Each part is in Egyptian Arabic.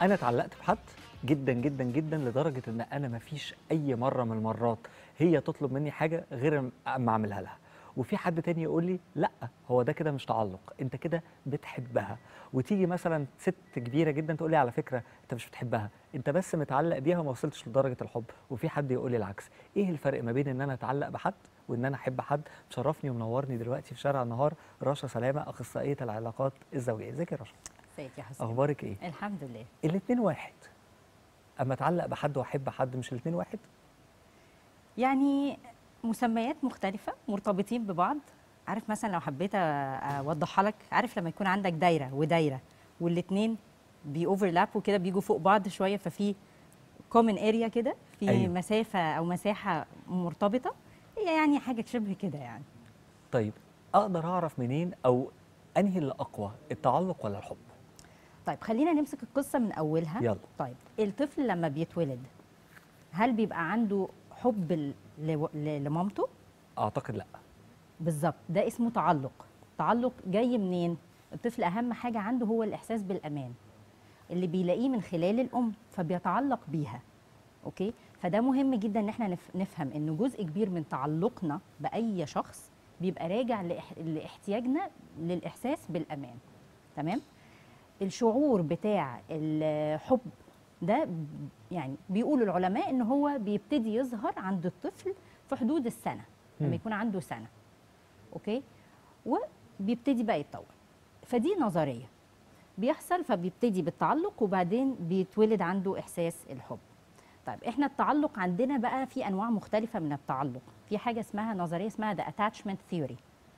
انا اتعلقت بحد جدا جدا جدا لدرجه ان انا ما فيش اي مره من المرات هي تطلب مني حاجه غير اما اعملها لها وفي حد تاني يقول لي لا هو ده كده مش تعلق انت كده بتحبها وتيجي مثلا ست كبيره جدا تقول لي على فكره انت مش بتحبها انت بس متعلق بيها وما وصلتش لدرجه الحب وفي حد يقول لي العكس ايه الفرق ما بين ان انا اتعلق بحد وان انا احب حد مشرفني ومنورني دلوقتي في شارع النهار رشا سلامه اخصائيه العلاقات الزوجيه ازيك يا رشا ازيك يا حسين اخبارك ايه الحمد لله الاتنين واحد اما اتعلق بحد واحب حد مش الاتنين واحد يعني مسميات مختلفة مرتبطين ببعض عارف مثلا لو حبيت أ- اوضحها لك عارف لما يكون عندك دايرة ودايرة والاتنين بيوفرلابوا كده بيجوا فوق بعض شوية ففي كومن اريا كده في أيوة. أيوه. مسافة او مساحة مرتبطة هي يعني حاجة شبه كده يعني طيب اقدر اعرف منين او انهي اللي اقوى التعلق ولا الحب طيب خلينا نمسك القصة من اولها يلا. طيب الطفل لما بيتولد هل بيبقى عنده حب ل- لو- ل- لمامته اعتقد لا بالظبط ده اسمه تعلق تعلق جاي منين الطفل اهم حاجه عنده هو الاحساس بالامان اللي بيلاقيه من خلال الام فبيتعلق بيها اوكي فده مهم جدا ان احنا نف- نفهم ان جزء كبير من تعلقنا باي شخص بيبقى راجع لإح- لاحتياجنا للاحساس بالامان تمام الشعور بتاع الحب ده ب- يعني بيقولوا العلماء ان هو بيبتدي يظهر عند الطفل في حدود السنه مم. لما يكون عنده سنه اوكي وبيبتدي بقى يتطور فدي نظريه بيحصل فبيبتدي بالتعلق وبعدين بيتولد عنده احساس الحب طيب احنا التعلق عندنا بقى في انواع مختلفه من التعلق في حاجه اسمها نظريه اسمها the attachment theory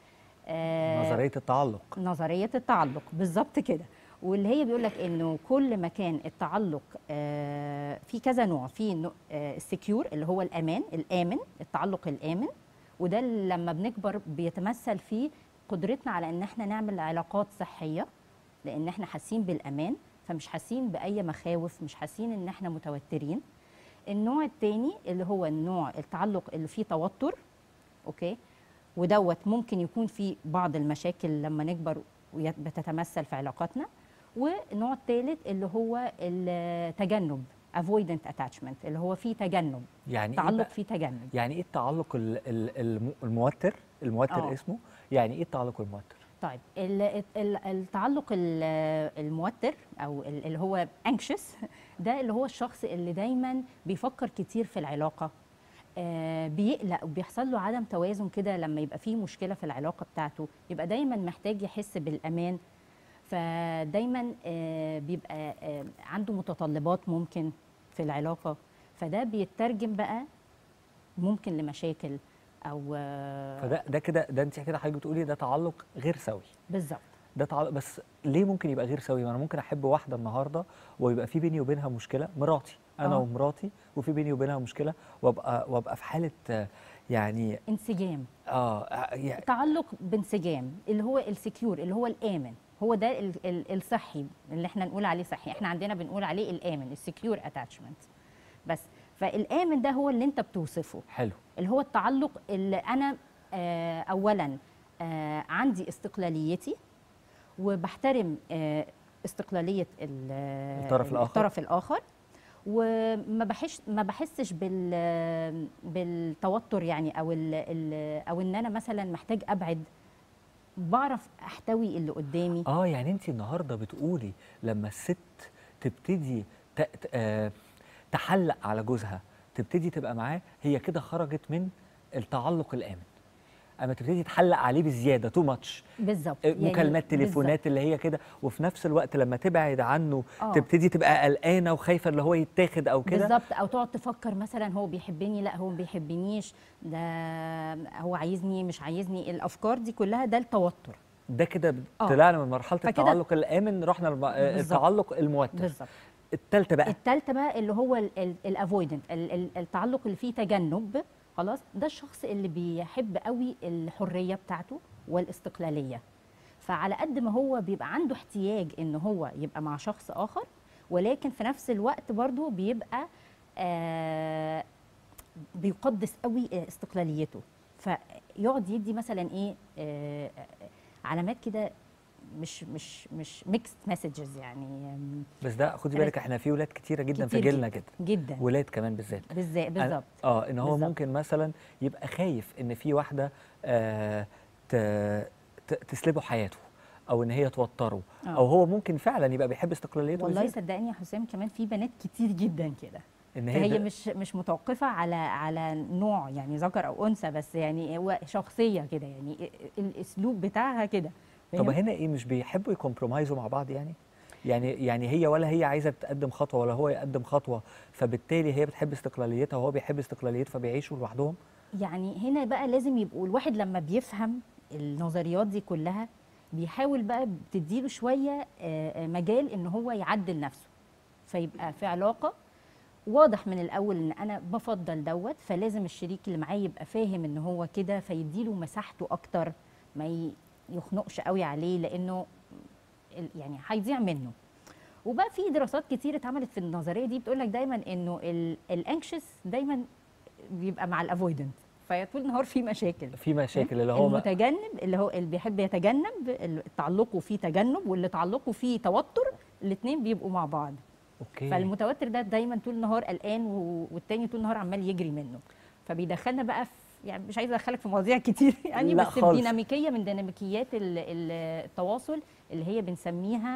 آه، نظريه التعلق نظريه التعلق بالظبط كده واللي هي بيقول لك انه كل ما كان التعلق آه، في كذا نوع في السكيور اللي هو الامان الامن التعلق الامن وده اللي لما بنكبر بيتمثل في قدرتنا على ان احنا نعمل علاقات صحيه لان احنا حاسين بالامان فمش حاسين باي مخاوف مش حاسين ان احنا متوترين النوع الثاني اللي هو النوع التعلق اللي فيه توتر اوكي ودوت ممكن يكون في بعض المشاكل لما نكبر ويت- بتتمثل في علاقاتنا والنوع الثالث اللي هو التجنب avoidant attachment اللي هو فيه تجنب يعني ايه تعلق بقى- فيه تجنب يعني ايه التعلق ال- ال- الم- الموتر الموتر آه. اسمه يعني ايه التعلق الموتر طيب ال- ال- التعلق ال- الموتر او ال- اللي هو anxious ده اللي هو الشخص اللي دايما بيفكر كتير في العلاقه آه، بيقلق وبيحصل له عدم توازن كده لما يبقى فيه مشكله في العلاقه بتاعته يبقى دايما محتاج يحس بالامان فدايما آه، بيبقى آه، عنده متطلبات ممكن في العلاقه فده بيترجم بقى ممكن لمشاكل او آه، فده ده كده ده انت كده حضرتك بتقولي ده تعلق غير سوي بالظبط ده تعلق بس ليه ممكن يبقى غير سوي ما انا ممكن احب واحده النهارده ويبقى في بيني وبينها مشكله مراتي انا آه. ومراتي وفي بيني وبينها مشكله وابقى وابقى في حاله آه، يعني انسجام اه آه، يعني تعلق بانسجام اللي هو السكيور اللي هو الامن هو ده ال ال الصحي اللي احنا نقول عليه صحي احنا عندنا بنقول عليه الامن السكيور اتاتشمنت بس فالامن ده هو اللي انت بتوصفه حلو اللي هو التعلق اللي انا آه اولا آه عندي استقلاليتي وبحترم آه استقلاليه ال- الطرف الآخر. الطرف الاخر وما بحش ما بحسش بال بالتوتر يعني او ال ال او ان انا مثلا محتاج ابعد بعرف احتوي اللي قدامي اه يعني انت النهارده بتقولي لما الست تبتدي ت... ت... آه تحلق على جوزها تبتدي تبقى معاه هي كده خرجت من التعلق الامن اما تبتدي تحلق عليه بزياده تو ماتش بالظبط يعني مكالمات تليفونات بالظبط. اللي هي كده وفي نفس الوقت لما تبعد عنه آه. تبتدي تبقى قلقانه وخايفه اللي هو يتاخد او كده بالظبط او تقعد تفكر مثلا هو بيحبني لا هو ما بيحبنيش ده هو عايزني مش عايزني الافكار دي كلها ده التوتر ده كده آه. طلعنا من مرحله فكده- التعلق الامن رحنا الم... آه، بالظبط. التعلق الموتر بالظبط التالتة بقى التالتة بقى اللي هو الافويدنت التعلق اللي فيه تجنب خلاص ده الشخص اللي بيحب قوي الحريه بتاعته والاستقلاليه فعلى قد ما هو بيبقى عنده احتياج ان هو يبقى مع شخص اخر ولكن في نفس الوقت برضو بيبقى آه بيقدس قوي استقلاليته فيقعد يدي مثلا ايه آه علامات كده مش مش مش ميكس مسجز يعني أم، بس ده خدي أنا بالك احنا في ولاد كتيره جدا في كتير جيلنا كده جدا ولاد كمان بالذات بالذات أنا- بالظبط اه ان هو بالظبط. ممكن مثلا يبقى خايف ان في واحده آه ت- ت- تسلبه حياته او ان هي توتره آه. او هو ممكن فعلا يبقى بيحب استقلاليته والله بزيادة. صدقني يا حسام كمان في بنات كتير جدا كده ان فهي ده- مش مش متوقفه على على نوع يعني ذكر او انثى بس يعني هو شخصيه كده يعني الاسلوب بتاعها كده طب فاهم؟ هنا ايه مش بيحبوا يكمبرومايزوا مع بعض يعني يعني يعني هي ولا هي عايزه تقدم خطوه ولا هو يقدم خطوه فبالتالي هي بتحب استقلاليتها وهو بيحب استقلاليته فبيعيشوا لوحدهم يعني هنا بقى لازم يبقوا الواحد لما بيفهم النظريات دي كلها بيحاول بقى بتديله شويه آه، آه، مجال ان هو يعدل نفسه فيبقى في علاقه واضح من الاول ان انا بفضل دوت فلازم الشريك اللي معايا يبقى فاهم ان هو كده فيديله مساحته اكتر ما ي- يخنقش قوي عليه لانه ال- يعني هيضيع منه وبقى في دراسات كتير اتعملت في النظريه دي بتقول لك دايما انه الانكشس دايما بيبقى مع الافويدنت فطول النهار في مشاكل في مشاكل اللي هو ما- المتجنب اللي هو اللي بيحب يتجنب اللي تعلقه فيه تجنب واللي تعلقه فيه توتر الاثنين بيبقوا مع بعض اوكي فالمتوتر ده دايما طول النهار قلقان و- والتاني طول النهار عمال يجري منه فبيدخلنا بقى في يعني مش عايزه ادخلك في مواضيع كتير يعني لا بس خالص. الديناميكيه من ديناميكيات ال- ال- التواصل اللي هي بنسميها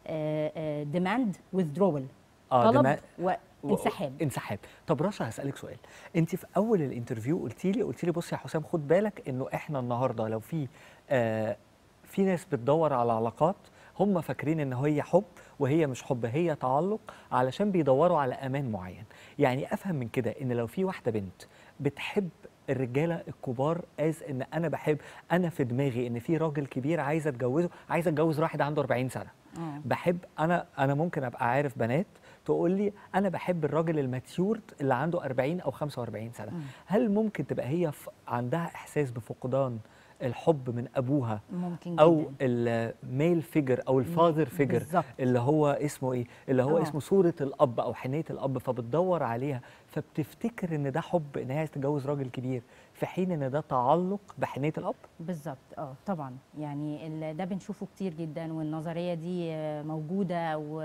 ديماند withdrawal اه طلب دماغ- وانسحاب انسحاب طب رشا هسألك سؤال انت في اول الانترفيو قلتي لي قلتي لي بص يا حسام خد بالك انه احنا النهارده لو في آه في ناس بتدور على علاقات هم فاكرين ان هي حب وهي مش حب هي تعلق علشان بيدوروا على امان معين يعني افهم من كده ان لو في واحده بنت بتحب الرجاله الكبار از ان انا بحب انا في دماغي ان في راجل كبير عايزه اتجوزه عايزه اتجوز واحد عنده 40 سنه آه. بحب انا انا ممكن ابقى عارف بنات تقول لي انا بحب الراجل الماتيورد اللي عنده 40 او 45 سنه مم. هل ممكن تبقى هي ف- عندها احساس بفقدان الحب من ابوها ممكن او جدا الميل فيجر او الفاذر فيجر بالظبط. اللي هو اسمه ايه اللي هو آه. اسمه صوره الاب او حنيه الاب فبتدور عليها فبتفتكر ان ده حب ان هي عايزه تتجوز راجل كبير في حين ان ده تعلق بحنيه الاب بالظبط اه طبعا يعني ال- ده بنشوفه كتير جدا والنظريه دي آه، موجوده و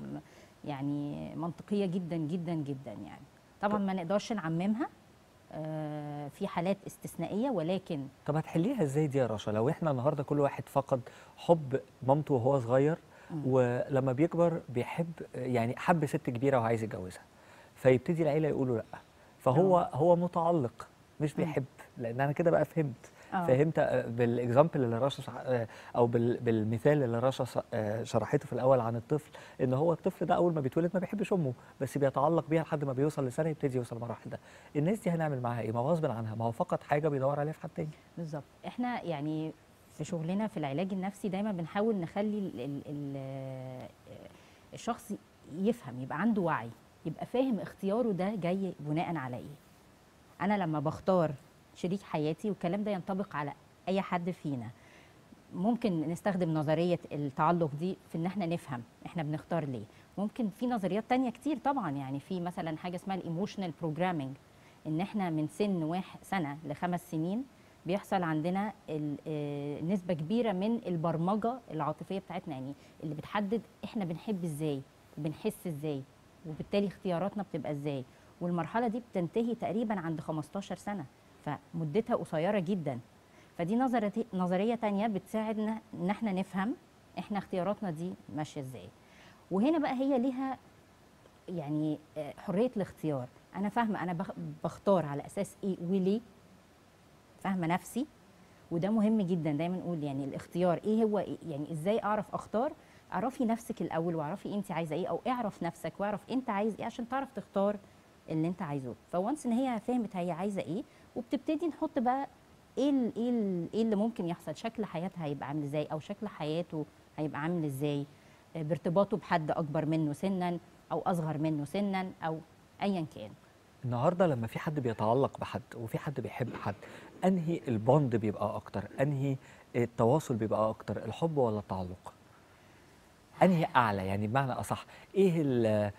يعني منطقيه جدا جدا جدا يعني طبعا ما نقدرش نعممها آه، في حالات استثنائيه ولكن طب هتحليها ازاي دي يا رشا لو احنا النهارده كل واحد فقد حب مامته وهو صغير مم. ولما بيكبر بيحب يعني حب ست كبيره وعايز يتجوزها فيبتدي العيله يقولوا لا فهو هو متعلق مش بيحب لان انا كده بقى فهمت آه. فهمت آه، بالاكزامبل اللي رشا شع- آه، او بال- بالمثال اللي رشا ش- آه، شرحته في الاول عن الطفل ان هو الطفل ده اول ما بيتولد ما بيحبش امه بس بيتعلق بيها لحد ما بيوصل لسنه يبتدي يوصل لمراحل ده الناس دي هنعمل معاها ايه ما هو غصب عنها ما هو فقد حاجه بيدور عليها في حد تاني بالظبط احنا يعني في شغلنا في العلاج النفسي دايما بنحاول نخلي ال ال ال الشخص يفهم يبقى عنده وعي يبقى فاهم اختياره ده جاي بناء على ايه انا لما بختار شريك حياتي والكلام ده ينطبق على اي حد فينا ممكن نستخدم نظرية التعلق دي في ان احنا نفهم احنا بنختار ليه ممكن في نظريات تانية كتير طبعا يعني في مثلا حاجة اسمها الايموشنال بروجرامينج ان احنا من سن واحد سنة لخمس سنين بيحصل عندنا ال- آه، نسبة كبيرة من البرمجة العاطفية بتاعتنا يعني اللي بتحدد احنا بنحب ازاي وبنحس ازاي وبالتالي اختياراتنا بتبقى ازاي والمرحلة دي بتنتهي تقريبا عند 15 سنة فمدتها قصيرة جدا فدي نظرية نظرية تانية بتساعدنا ان احنا نفهم احنا اختياراتنا دي ماشية ازاي وهنا بقى هي ليها يعني آه، حرية الاختيار انا فاهمة انا بخ- بختار على اساس ايه وليه فاهمة نفسي وده مهم جدا دايما نقول يعني الاختيار ايه هو إيه يعني ازاي اعرف اختار اعرفي نفسك الاول واعرفي انت عايزه ايه او اعرف نفسك واعرف انت عايز ايه عشان تعرف تختار اللي انت عايزه فوانس ان هي فهمت هي عايزه ايه وبتبتدي نحط بقى ايه ال ايه ال ايه اللي ممكن يحصل شكل حياتها هيبقى عامل ازاي او شكل حياته هيبقى عامل ازاي آه، بارتباطه بحد اكبر منه سنا او اصغر منه سنا او ايا كان النهارده لما في حد بيتعلق بحد وفي حد بيحب حد انهي البوند بيبقى اكتر انهي التواصل بيبقى اكتر الحب ولا التعلق انهي اعلى يعني بمعنى اصح ايه ال-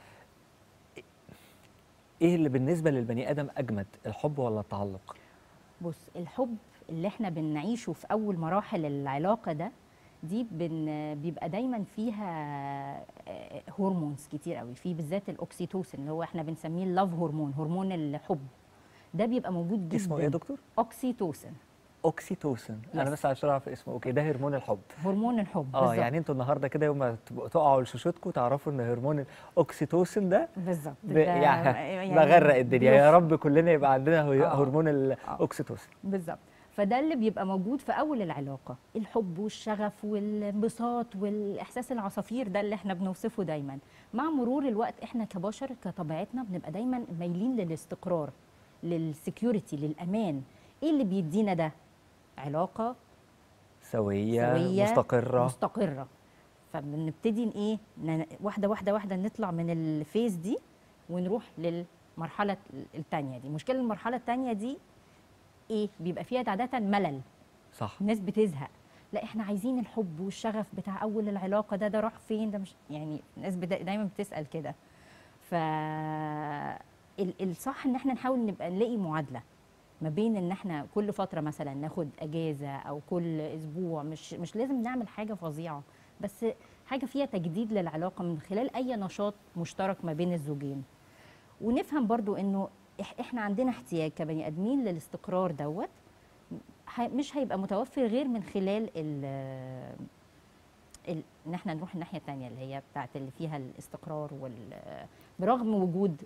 ايه اللي بالنسبه للبني ادم اجمد الحب ولا التعلق بص الحب اللي احنا بنعيشه في اول مراحل العلاقه ده دي بن بيبقى دايما فيها آه، هرمونز كتير قوي في بالذات الاوكسيتوسين اللي هو احنا بنسميه اللاف هرمون هرمون الحب ده بيبقى موجود جدا اسمه ايه يا دكتور اوكسيتوسين اوكسيتوسن انا Yes. بس عشان اعرف اسمه اوكي ده هرمون الحب هرمون الحب اه بالظبط. يعني انتوا النهارده كده يوم ما تبقوا تقعوا لشوشتكم تعرفوا ان هرمون الاوكسيتوسن ده بالظبط ب... ده يعني بغرق الدنيا يا رب كلنا يبقى عندنا هو- آه. هرمون الاوكسيتوسن بالظبط فده اللي بيبقى موجود في اول العلاقه الحب والشغف والانبساط والاحساس العصافير ده اللي احنا بنوصفه دايما مع مرور الوقت احنا كبشر كطبيعتنا بنبقى دايما مايلين للاستقرار للسكيورتي للامان ايه اللي بيدينا ده علاقه سويه, سويه مستقره مستقره فبنبتدي ن- ايه ن- واحده واحده واحده نطلع من الفيز دي ونروح للمرحله الثانيه دي مشكله المرحله الثانيه دي ايه بيبقى فيها عاده ملل صح الناس بتزهق لا احنا عايزين الحب والشغف بتاع اول العلاقه ده ده راح فين ده مش يعني الناس بدا- دايما بتسال كده ف ال- الصح ان احنا نحاول نبقى نلاقي معادله ما بين ان احنا كل فتره مثلا ناخد اجازه او كل اسبوع مش مش لازم نعمل حاجه فظيعه بس حاجه فيها تجديد للعلاقه من خلال اي نشاط مشترك ما بين الزوجين ونفهم برضو انه إح- احنا عندنا احتياج كبني ادمين للاستقرار دوت ه- مش هيبقى متوفر غير من خلال ال ال- ان احنا نروح الناحيه الثانيه اللي هي بتاعت اللي فيها الاستقرار وال برغم وجود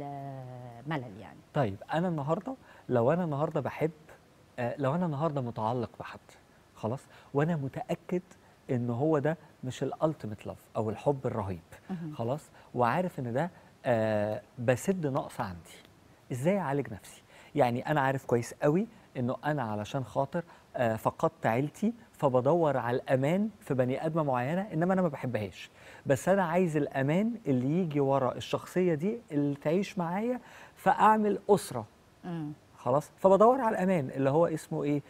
الملل يعني طيب انا النهارده لو انا النهارده بحب آه لو انا النهارده متعلق بحد خلاص وانا متاكد ان هو ده مش الالتيميت لاف او الحب الرهيب مهم. خلاص وعارف ان ده آه بسد نقص عندي ازاي اعالج نفسي يعني انا عارف كويس قوي انه انا علشان خاطر آه فقدت عيلتي فبدور على الامان في بني ادمه معينه انما انا ما بحبهاش بس انا عايز الامان اللي يجي ورا الشخصيه دي اللي تعيش معايا فاعمل اسره مم. خلاص فبدور على الامان اللي هو اسمه ايه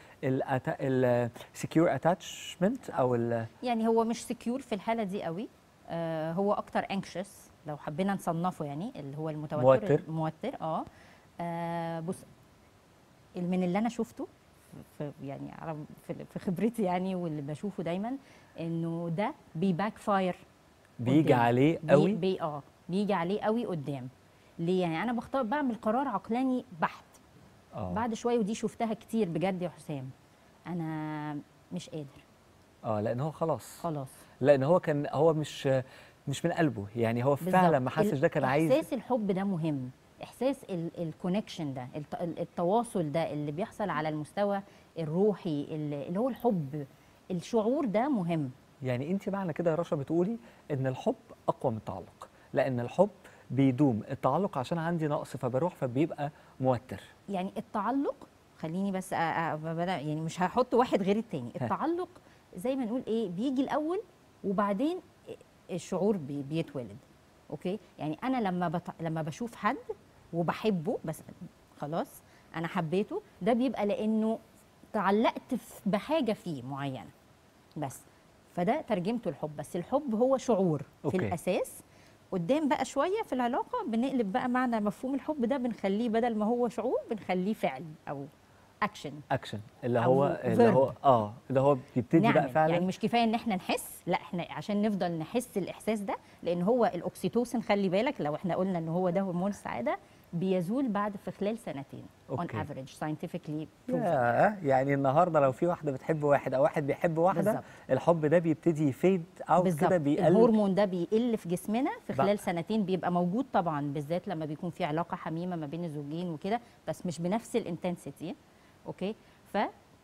السكيور اتاتشمنت او ال يعني هو مش سكيور في الحاله دي قوي آه هو اكتر انكشس لو حبينا نصنفه يعني اللي هو المتوتر موتر. الموتر اه, آه بص من اللي انا شفته في يعني على- في في خبرتي يعني واللي بشوفه دايما انه ده بيباك فاير بيجي قدام. عليه بي قوي بي اه بيجي عليه قوي قدام ليه يعني انا بختار بعمل قرار عقلاني بحت اه بعد شويه ودي شفتها كتير بجد يا حسام انا مش قادر اه لان هو خلاص خلاص لان هو كان هو مش مش من قلبه يعني هو فعلا بالظبط. ما حسش ال- ده كان عايز احساس الحب ده مهم احساس الكونكشن ده الت- ال- التواصل ده اللي بيحصل على المستوى الروحي اللي اللي هو الحب الشعور ده مهم يعني انت معنى كده يا رشا بتقولي ان الحب اقوى من التعلق لان الحب بيدوم التعلق عشان عندي نقص فبروح فبيبقى موتر يعني التعلق خليني بس أ- أ- بدأ يعني مش هحط واحد غير التاني ها. التعلق زي ما نقول ايه بيجي الاول وبعدين الشعور بي بيتولد اوكي يعني انا لما بت... لما بشوف حد وبحبه بس خلاص انا حبيته ده بيبقى لانه تعلقت في- بحاجه فيه معينه بس فده ترجمته الحب بس الحب هو شعور في أوكي. الاساس قدام بقى شويه في العلاقه بنقلب بقى معنى مفهوم الحب ده بنخليه بدل ما هو شعور بنخليه فعل او اكشن اكشن اللي أو هو اللي verb. هو اه اللي هو بيبتدي بقى نعمل فعلا يعني مش كفايه ان احنا نحس لا احنا عشان نفضل نحس الاحساس ده لان هو الاكسيتوسين خلي بالك لو احنا قلنا ان هو ده هرمون السعاده بيزول بعد في خلال سنتين اون أوكي. افريج ساينتفكلي ياه، يعني النهارده لو في واحده بتحب واحد او واحد بيحب واحده بالظبط. الحب ده بيبتدي يفيد او بالظبط كده بيقل الهرمون ده بيقل في جسمنا في بقى. خلال سنتين بيبقى موجود طبعا بالذات لما بيكون في علاقه حميمه ما بين الزوجين وكده بس مش بنفس الانتنسيتي اوكي ف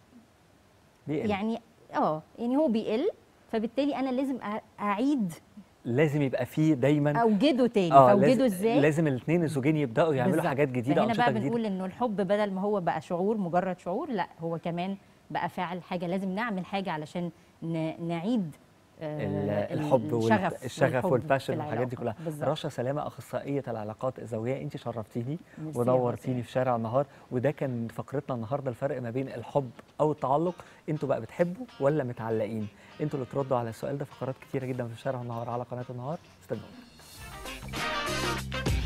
بيقل. يعني اه يعني هو بيقل فبالتالي انا لازم أ- اعيد لازم يبقى فيه دايما اوجده تاني اه فاوجده لازم, ازاي لازم الاثنين الزوجين يبداوا يعملوا بالظبط. حاجات جديده فهنا انشطه بقى جديده بنقول انه الحب بدل ما هو بقى شعور مجرد شعور لا هو كمان بقى فعل حاجه لازم نعمل حاجه علشان ن- نعيد آه، ال- الحب الشغف الشغف والحب والباشن في والحاجات دي العلاقة. كلها بالظبط. رشا سلامه اخصائيه العلاقات الزوجيه انت شرفتيني ميرسي يا ونورتيني حسين. في شارع النهار وده كان فقرتنا النهارده الفرق ما بين الحب او التعلق انتوا بقى بتحبوا ولا متعلقين انتوا اللي تردوا على السؤال ده فقرات كتيره جدا في شارع النهار على قناه النهار استنوا